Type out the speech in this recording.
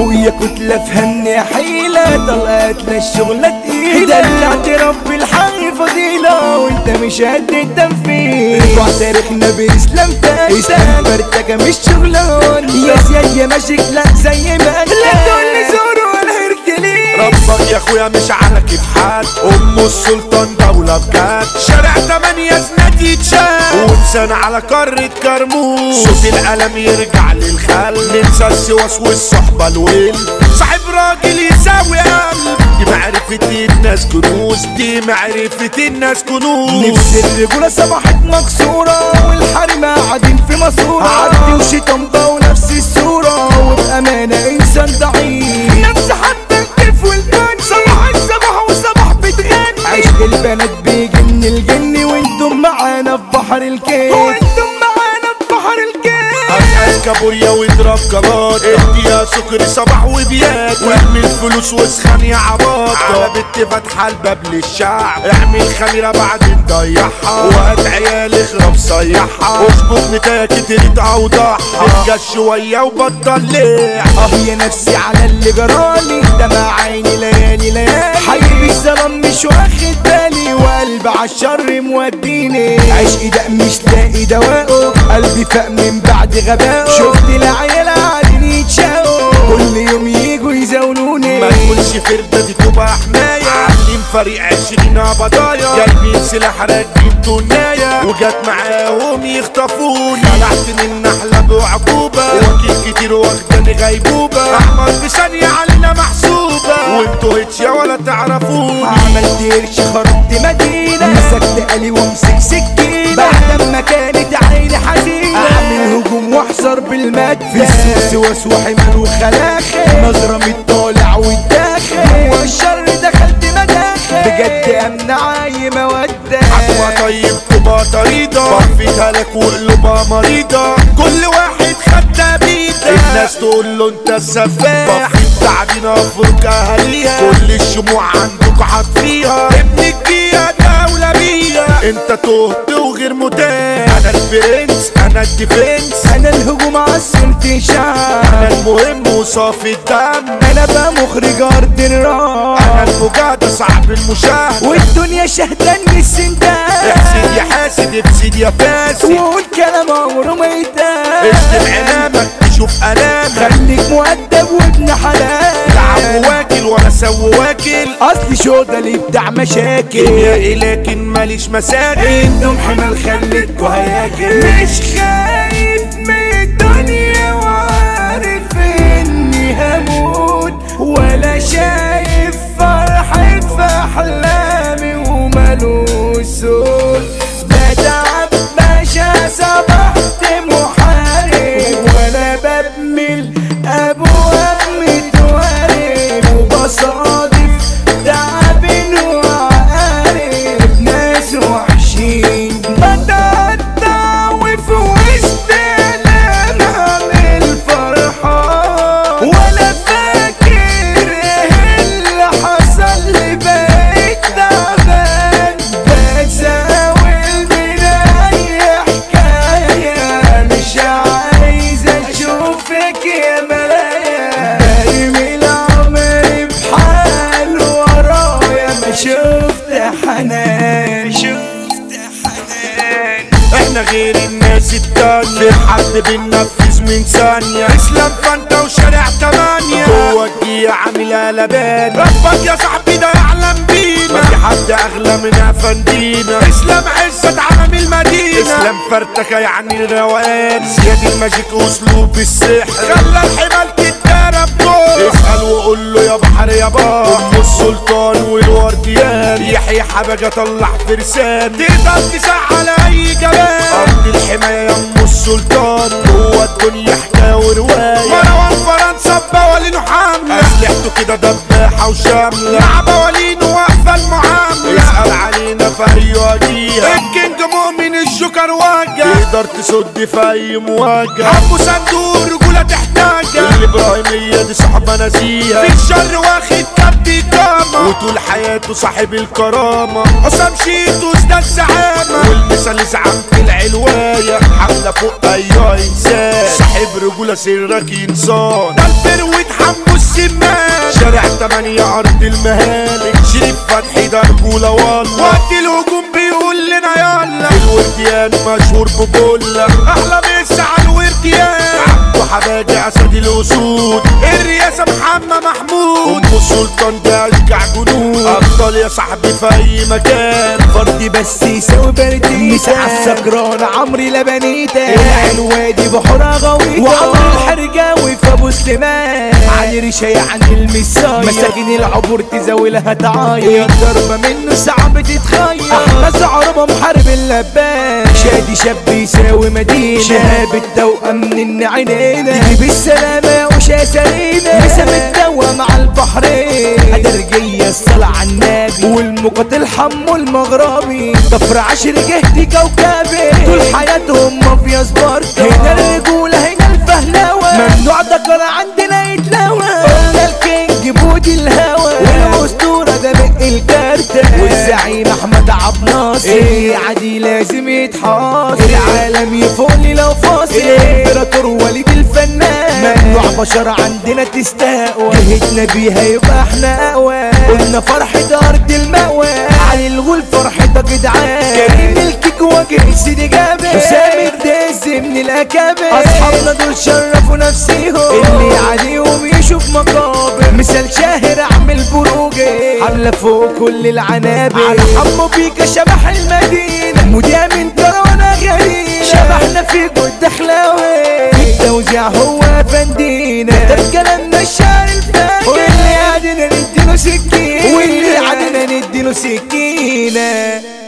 اخويا كتلة فهمني حيلة طلعت للشغلة تقيلة دلعت رب الحي فضيلة وانت مش قد التنفيذ رفع تاريخنا باسلام تايسان برتكة مش شغلان يا سياد يا ماشيك لا زي ما انت لا تقول لي زور ولا هركلين ربك يا اخويا مش على كيف حد ام السلطان دولة بجد شارع تمانية زناد يتشال وانسان على قارة كرموز صوت القلم يرجع للخل ننسى السواس والصحبة الويل صاحب راجل يساوي قلب دي معرفة الناس كنوز دي معرفة الناس كنوز نفس الرجولة صبحت مكسورة والحريم قاعدين في ماسورة عدي وشيطان ونفس الصورة وبأمانة إنسان ضعيف نفس حتى الكيف والكون صباح الصباح وصباح بتغني عشق البنات بيجن الجن وانتم معانا في بحر الكيف وانتم معانا في بحر الكيف اسأل كابوريا واضرب كبات ادي يا سكري صباح وبيات واعمل فلوس واسخن يا عباط على بنت فاتحة الباب للشعب اعمل خميرة بعدين ضيعها وهات عيال اخرب صيحها اظبط نتايا كترت اوضحها اتجاز شوية وبطل ليه اه يا نفسي على اللي جرالي دمع عيني ليالي ليالي حبيبي الظلام مش واخد بالي وقلب عالشر موديني عشقي ده مش لاقي دواءه قلبي فاق من بعد غبائه شفت العيال قاعدين يتشاقوا كل يوم يجوا يزاولوني ما تقولش فردة دي تبقى حماية عاملين فريق عشرين بضايا جايبين سلاح راكبين تناية وجات معاهم يخطفوني طلعت من نحلة بعقوبة وكيل كتير واخداني غيبوبة احمر في ثانية علينا محسوبة وانتوا هتشيا ولا تعرفوني عملت قرش خربت مدينة مسكت قلي وامسك سكينة بعد ما كانت عيني حزينة اعمل هجوم واحذر بالمادة في السوس وسوس وحمل وخلاخل نظرة من الطالع والداخل والشر دخلت مداخل بجد امنعي مودة عدوى طيب طوبة طريدة وقفتها لك وقلوبها مريضة كل واحد خد بيدة الناس تقول له انت السفاح تعبين افرك اهاليها كل الشموع عندك حاطفيها ابن الجية دولة بيها انت تهت وغير متاح انا البرنس انا الديفنس انا الهجوم عالسلطة شعب انا المهم وصافي الدم انا بقى مخرج ارض انا الراب المجاهدة صعب المشاهدة والدنيا شهداني السندان احسد يا حاسد افسد يا فاسد وقول كلام عمره ما يتقال اشتم عنامك تشوف الامك خليك مؤدب وابن حلال لعب واكل ولا سو واكل اصل شوطة اللي بتاع مشاكل كيميائي لكن ماليش مساكل انتم حمل خليتكوا هياكل مش خايف من الدنيا وعارف اني هموت ولا شايف فرحة في احلامي ومالوش صوت بتعب باشا صبحت محارب وانا ببمل ابواب متوارب وبصادف تعبين وعقارب ناس وحشين بتقطع وفي وسط الام عامل فرحة ولا فاكر ايه اللي حصل لي بقيت تعبان بتساوي من اي حكاية مش عايز اشوفك يا مرايا برمي العمر بحال ورايا ما شفت حنان شفت حنان احنا غير الناس التانية في حد بننفذ من ثانية اسلام فانتا وشارع تمانية جوه الجية عامل قلبان ربك يا صاحبي ده يعلم بينا ما في حد اغلى من افندينا اسلام عزت عمم المدينة اسلام فرتكة يعني الروقان زياد الماجيك اسلوب السحر خلى الحمال تتدرب جوه اسأل وقول له يا بحر يا بحر ام السلطان والورديان يحيى حبجة طلع فرسان تقدر تزعل اي جبان ارض الحماية يا ام السلطان جوه الدنيا حكاية ورواية مروان فرنسا بوالينه حاملة اسلحته كده دباحة وشاملة مع بوالينه واقفة المعاملة يسأل علينا في اي وجيه الكينج مؤمن الجوكر واجه تقدر تصد في اي مواجهة ابو صندوق رجولة تحتاجها الابراهيمية دي صاحبة نزيهة في الشر واخد كبدي كامة وطول حياته صاحب الكرامة حسام شيتو ازداد زعامة والمثال زعامة العلواية حملة فوق اي انسان صاحب برجولة سرك انسان ده الفروة حمو السمان شارع تمانية ارض المهالك شريف فتحي ده رجولة والله وقت الهجوم بيقول لنا يلا الورديان مشهور بكل احلى مسا على الورديان وحباجي اسد الاسود الرئاسة محمد محمود ام السلطان ده اشجع جنود افضل يا صاحبي في اي مكان فردي بس يساوي برديتا مساع السكران عمري لبنيتا العين وادي بحورها غويطة وعمري الحرجاوي في ابو سليمان علي ريشة يعني المساية مساكين العبور تزاولها تعاير ضربة منه ساعة بتتخير احمد عربة محارب اللبان شادي شاب يساوي مدينة شهاب التوأم من عينينا تيجي بالسلامة يا وشا سرينا مسام الدوا مع البحرين هدرجية الصلاة على النبي والمقاتل حمو المغربي ضفر عشر جهتي كوكبي طول حياتهم مافيا سبارتا هنا الرجولة هنا الفهلوة ممنوع ذكر عندنا يتلوى قلنا الكينج بودي الهوى والاسطورة ده بق الكارتة والزعيم احمد عبد ناصر ايه عادي لازم يتحاصر العالم يفوقني لو فاصل الامبراطور وليد الفنان ممنوع بشر عندنا تستقوى جهتنا بيها يبقى احنا اقوى قلنا فرحة ارض المأوى علي الغول فرحة جدعان كريم الكيك واجه سيدي جابر حسام الدز من الاكابر اصحابنا دول شرفوا نفسيهم اللي عليهم يشوف مقابر مثال شاهر اعمل بروجي حملة فوق كل العنابر على حمو بيكا شبح المدينة مذيع من ترانا غريب شبحنا في جود دخلاوي في التوزيع هو فندينا ده كلامنا الشعر الفاجر واللي عادنا نديله سكينة واللي عادنا نديله سكينة